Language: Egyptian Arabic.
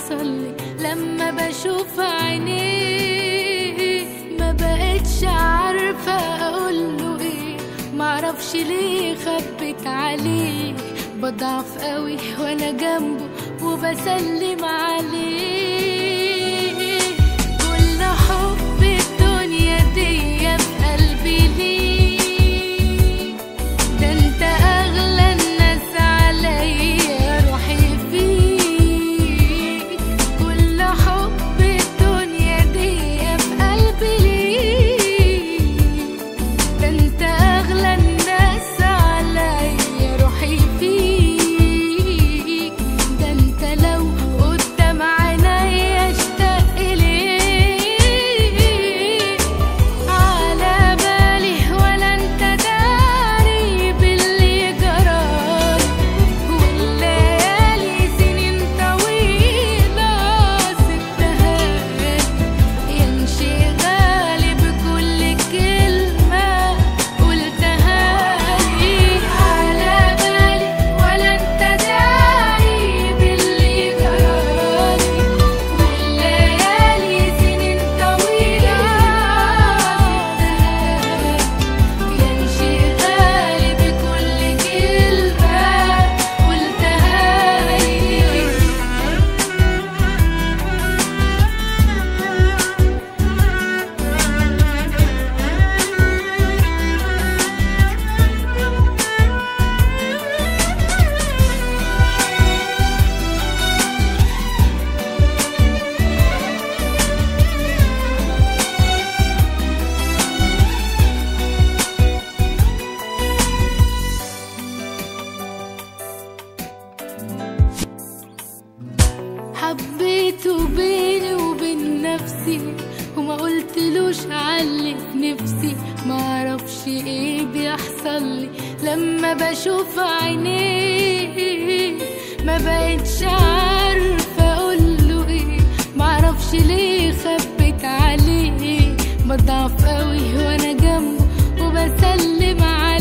بيحصل لي لما بشوف عينيه ما بقتش عارفة اقوله ايه معرفش ليه خبت عليه بضعف قوي وانا جنبه وبسلم عليه كل حب الدنيا دي في قلبي ليه ده انت اغلى الناس عليا روحي فيك كل حب الدنيا دي في قلبي ليك ده انت اغلى الناس عليا روحي فيك ده انت لو قدام عينيا اشتاق ليك على بالي ولا انت داري باللي جرالي والليالي سنين طويلة سبتها يا انشغالي بكل كلمة قلتها لي على بالي ولا انت داري باللي جرالي والليالي سنين طويلة سبتها يا انشغالي بكل كلمة قلتها لي حبيته بيني وبين نفسي وما قلتلوش علي في نفسي ما اعرفش ايه بيحصل لي لما بشوف عينيه ما بقتش عارفه اقوله ايه ما اعرفش ليه خبت عليه بضعف قوي وانا جنبه وبسلم عليه